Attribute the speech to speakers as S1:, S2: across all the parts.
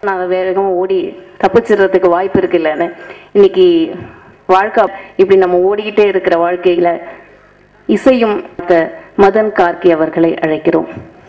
S1: நான் வேகமாக ஓடி தப்பிச்சிடுறதுக்கு வாய்ப்பு இருக்குல்லன்னு இன்னைக்கு வாழ்க்கை இப்படி நம்ம ஓடிக்கிட்டே இருக்கிற வாழ்க்கையில இசையும் த- மதன் கார்கி அவர்களை அழைக்கிறோம்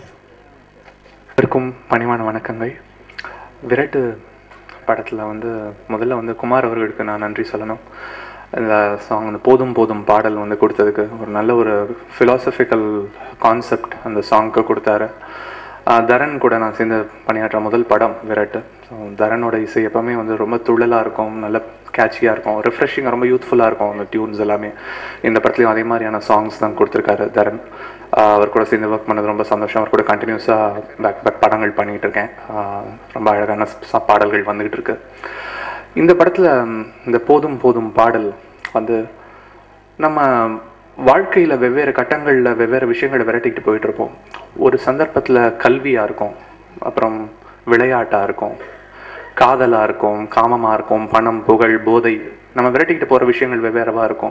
S2: இருக்கும் பணிவான வணக்கங்கள் விரட்டு படத்தில் வந்து முதல்ல வந்து குமார் அவர்களுக்கு நான் நன்றி சொல்லணும் இந்த சாங் அந்த போதும் போதும் பாடல் வந்து கொடுத்ததுக்கு ஒரு நல்ல ஒரு ஃபிலாசபிக்கல் கான்செப்ட் அந்த சாங்க்கு கொடுத்தாரு ஆஹ் தரன் கூட நான் சேர்ந்து பணியாற்ற முதல் படம் விரட்டு ஸோ தரனோட இசை எப்பவுமே வந்து ரொம்ப துள்ளலாக இருக்கும் நல்ல கேட்சியாக இருக்கும் ரெஃப்ரெஷிங்காக ரொம்ப யூத்ஃபுல்லாக இருக்கும் அந்த டியூன்ஸ் எல்லாமே இந்த படத்துலையும் அதே மாதிரியான சாங்ஸ் தான் கொடுத்துருக்காரு தரன் ஆஹ் அவர் கூட சேர்ந்து ஒர்க் பண்ணது ரொம்ப சந்தோஷம் அவர் கூட கண்டினியூஸாக பேக் பேக் படங்கள் பண்ணிகிட்டு இருக்கேன் ஆஹ் ரொம்ப அழகான ச- பாடல்கள் வந்துகிட்டு இருக்கு இந்த படத்தில் இந்த போதும் போதும் பாடல் வந்து நம்ம வாழ்க்கையில் வெவ்வேறு கட்டங்களில் வெவ்வேறு விஷயங்களை விரட்டிக்கிட்டு போயிட்டு இருப்போம் ஒரு சந்தர்ப்பத்தில் கல்வியாக இருக்கும் அப்புறம் விளையாட்டாக இருக்கும் காதலாக இருக்கும் காமமாக இருக்கும் பணம் புகழ் போதை நம்ம விரட்டிக்கிட்டு போகிற விஷயங்கள் வெவ்வேறவா இருக்கும்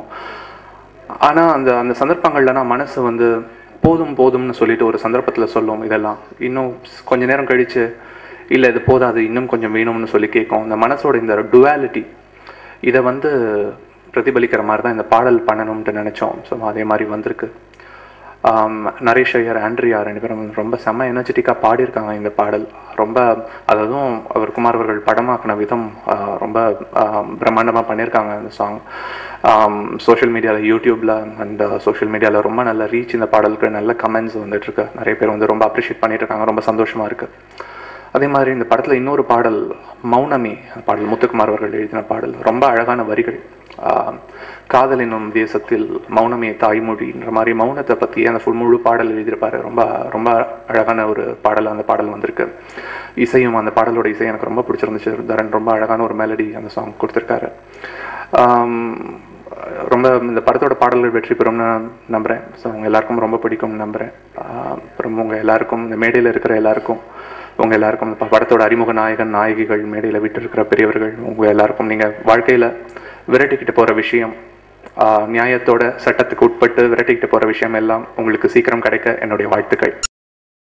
S2: ஆனால் அந்த அந்த சந்தர்ப்பங்கள்லனா மனசு வந்து போதும் போதும்னு சொல்லிட்டு ஒரு சந்தர்ப்பத்தில் சொல்லும் இதெல்லாம் இன்னும் கொஞ்ச நேரம் கழிச்சு இல்லை இது போதாது இன்னும் கொஞ்சம் வேணும்னு சொல்லி கேட்கும் இந்த மனசோட இந்த டுவாலிட்டி இதை வந்து பிரதிபலிக்கிற மாதிரி தான் இந்த பாடல் பண்ணணும்ட்டு நினச்சோம் ஸோ அதே மாதிரி வந்திருக்கு ஆம், நரேஷ் ஐயர் ஆண்ட்ரியா ரெண்டு பேரும் ரொம்ப செம்ம எனர்ஜெட்டிக்காக பாடியிருக்காங்க இந்த பாடல் ரொம்ப அதுவும் அவர் குமார் அவர்கள் படமாக்கின விதம் ஆ, ரொம்ப பிரம்மாண்டமாக பண்ணியிருக்காங்க இந்த சாங் சோஷியல் மீடியாவில் யூடியூப்பில் அண்ட் சோஷியல் மீடியாவில் ரொம்ப நல்ல ரீச் இந்த பாடலுக்கு நல்ல கமெண்ட்ஸ் வந்துட்டு இருக்கு நிறைய பேர் வந்து ரொம்ப அப்ரிஷியேட் பண்ணிட்டு இருக்காங்க ரொம்ப சந்தோஷமாக இருக்கு அதே மாதிரி இந்த படத்தில் இன்னொரு பாடல் மௌனமி அந்த பாடல் முத்துக்குமார் அவர்கள் எழுதின பாடல் ரொம்ப அழகான வரிகள் ஆஹ், காதல் என்னும் தேசத்தில் மௌனமே தாய்மொழின்ற மாதிரி மௌனத்தை பற்றி அந்த ஃபுல் முழு பாடல் எழுதியிருப்பாரு ரொம்ப ரொம்ப அழகான ஒரு பாடல் அந்த பாடல் வந்திருக்கு இசையும் அந்த பாடலோட இசை எனக்கு ரொம்ப பிடிச்சிருந்துச்சு தரன் ரொம்ப அழகான ஒரு மெலடி அந்த சாங் கொடுத்துருக்காரு ஆம், ரொம்ப இந்த படத்தோட பாடல்கள் வெற்றி பெறும்னு நான் நம்புகிறேன் ஸோ உங்கள் எல்லாருக்கும் ரொம்ப பிடிக்கும்னு நம்புகிறேன் அப்புறம் உங்கள் எல்லாருக்கும் இந்த மேடையில் இருக்கிற எல்லாருக்கும் உங்கள் எல்லாருக்கும் இந்த ப- படத்தோட அறிமுக நாயகன் நாயகிகள் மேடையில் விட்டு இருக்கிற பெரியவர்கள் உங்கள் எல்லாருக்கும் நீங்கள் வாழ்க்கையில் விரட்டிக்கிட்டு போகிற விஷயம் ஆஹ், நியாயத்தோட சட்டத்துக்கு உட்பட்டு விரட்டிக்கிட்டு போகிற விஷயம் எல்லாம் உங்களுக்கு சீக்கிரம் கிடைக்க என்னுடைய வாழ்த்துக்கள்